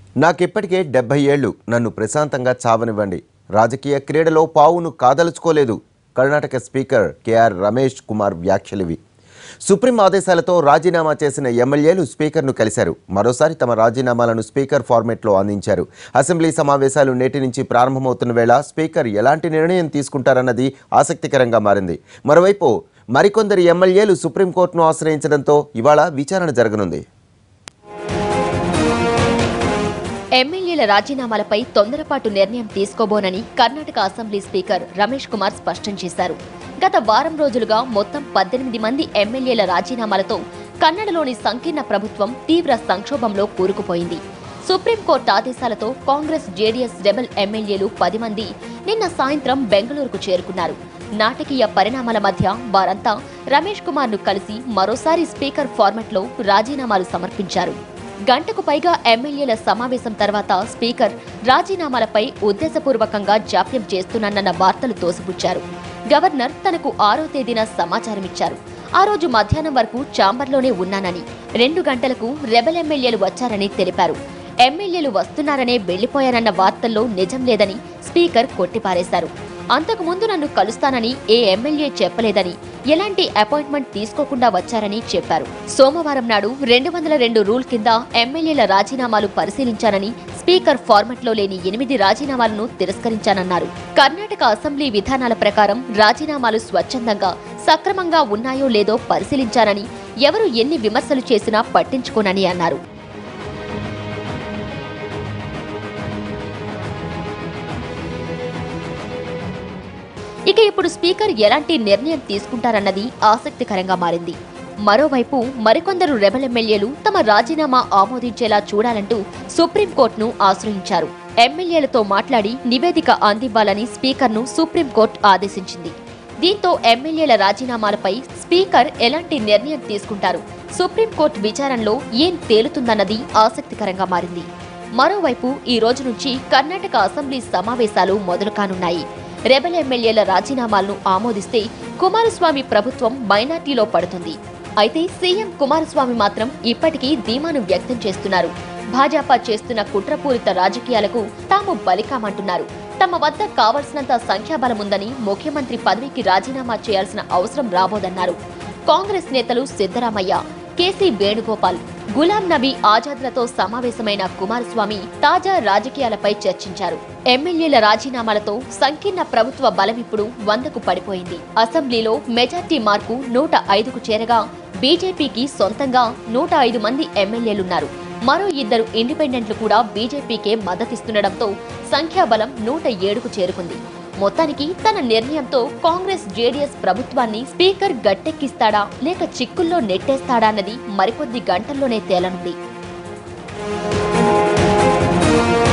నాకిప్పటికే డెబ్బై ఏళ్ళు నన్ను ప్రశాంతంగా చావనివ్వండి రాజకీయ క్రీడలో పావును కాదలుచుకోలేదు కర్ణాటక స్పీకర్ కేఆర్ రమేష్ కుమార్ వ్యాఖ్యలివి సుప్రీం ఆదేశాలతో రాజీనామా చేసిన ఎమ్మెల్యేలు స్పీకర్ను కలిశారు మరోసారి తమ రాజీనామాలను స్పీకర్ ఫార్మెట్లో అందించారు అసెంబ్లీ సమావేశాలు నేటి నుంచి ప్రారంభమవుతున్న వేళ స్పీకర్ ఎలాంటి నిర్ణయం తీసుకుంటారన్నది ఆసక్తికరంగా మారింది మరోవైపు మరికొందరు ఎమ్మెల్యేలు సుప్రీంకోర్టును ఆశ్రయించడంతో ఇవాళ విచారణ జరగనుంది ఎమ్మెల్యేల రాజీనామాలపై తొందరపాటు నిర్ణయం తీసుకోబోనని కర్ణాటక అసెంబ్లీ స్పీకర్ రమేష్ కుమార్ స్పష్టం చేశారు గత వారం రోజులుగా మొత్తం పద్దెనిమిది మంది ఎమ్మెల్యేల రాజీనామాలతో కన్నడలోని సంకీర్ణ ప్రభుత్వం తీవ్ర సంక్షోభంలో కూరుకుపోయింది సుప్రీంకోర్టు ఆదేశాలతో కాంగ్రెస్ జేడీఎస్ రెబల్ ఎమ్మెల్యేలు పది మంది నిన్న సాయంత్రం బెంగళూరుకు చేరుకున్నారు నాటకీయ పరిణామాల మధ్య వారంతా రమేష్ కుమార్ ను కలిసి మరోసారి స్పీకర్ ఫార్మెట్లో రాజీనామాలు సమర్పించారు గంటకు పైగా ఎమ్మెల్యేల సమావేశం తర్వాత స్పీకర్ రాజీనామాలపై ఉద్దేశపూర్వకంగా జాప్యం చేస్తున్నానన్న వార్తలు తోసిపుచ్చారు గవర్నర్ తనకు ఆరో తేదీన సమాచారం ఇచ్చారు ఆ రోజు మధ్యాహ్నం వరకు ఛాంబర్లోనే ఉన్నానని రెండు గంటలకు రెబల్ ఎమ్మెల్యేలు వచ్చారని తెలిపారు ఎమ్మెల్యేలు వస్తున్నారనే వెళ్లిపోయారన్న వార్తల్లో నిజం లేదని స్పీకర్ కొట్టిపారేశారు అంతకు ముందు నన్ను కలుస్తానని ఏ ఎమ్మెల్యే చెప్పలేదని ఎలాంటి అపాయింట్మెంట్ తీసుకోకుండా వచ్చారని చెప్పారు సోమవారం నాడు రెండు వందల రెండు రూల్ కింద ఎమ్మెల్యేల రాజీనామాలు పరిశీలించానని స్పీకర్ ఫార్మెట్లో లేని ఎనిమిది రాజీనామాలను తిరస్కరించానన్నారు కర్ణాటక అసెంబ్లీ విధానాల ప్రకారం రాజీనామాలు స్వచ్ఛందంగా సక్రమంగా ఉన్నాయో లేదో పరిశీలించానని ఎవరు ఎన్ని విమర్శలు చేసినా పట్టించుకోనని అన్నారు ఇక ఇప్పుడు స్పీకర్ ఎలాంటి నిర్ణయం తీసుకుంటారన్నది ఆసక్తికరంగా మారింది మరోవైపు మరికొందరు రెబల్ ఎమ్మెల్యేలు తమ రాజీనామా ఆమోదించేలా చూడాలంటూ సుప్రీంకోర్టును ఆశ్రయించారు ఎమ్మెల్యేలతో మాట్లాడి నివేదిక అందివ్వాలని స్పీకర్ను సుప్రీంకోర్టు ఆదేశించింది దీంతో ఎమ్మెల్యేల రాజీనామాలపై స్పీకర్ ఎలాంటి నిర్ణయం తీసుకుంటారు సుప్రీంకోర్టు విచారణలో ఏం తేలుతుందన్నది ఆసక్తికరంగా మారింది మరోవైపు ఈ రోజు నుంచి కర్ణాటక అసెంబ్లీ సమావేశాలు మొదలు కానున్నాయి రెబల్ ఎమ్మెల్యేల రాజీనామాలను ఆమోదిస్తే కుమారస్వామి ప్రభుత్వం మైనార్టీలో పడుతుంది అయితే సీఎం కుమారస్వామి మాత్రం ఇప్పటికీ ధీమాను వ్యక్తం చేస్తున్నారు భాజపా చేస్తున్న కుట్రపూరిత రాజకీయాలకు తాము బలికామంటున్నారు తమ వద్ద కావలసినంత సంఖ్యాబలముందని ముఖ్యమంత్రి పదవికి రాజీనామా చేయాల్సిన అవసరం రాబోదన్నారు కాంగ్రెస్ నేతలు సిద్దరామయ్య కేసీ వేణుగోపాల్ గులాం నబీ ఆజాద్లతో సమావేశమైన కుమారస్వామి తాజా రాజకీయాలపై చర్చించారు ఎమ్మెల్యేల రాజీనామాలతో సంకీర్ణ ప్రభుత్వ బలమిప్పుడు వందకు పడిపోయింది అసెంబ్లీలో మెజార్టీ మార్కు నూట ఐదుకు చేరగా బీజేపీకి సొంతంగా నూట ఐదు మంది ఎమ్మెల్యేలున్నారు మరో ఇద్దరు ఇండిపెండెంట్లు కూడా బీజేపీకే మద్దతిస్తుండటంతో సంఖ్యాబలం నూట ఏడుకు చేరుకుంది మొత్తానికి తన నిర్ణయంతో కాంగ్రెస్ జేడీఎస్ ప్రభుత్వాన్ని స్పీకర్ గట్టెక్కిస్తాడా లేక చిక్కుల్లో నెట్టేస్తాడా అన్నది మరికొద్ది గంటల్లోనే తేలనుంది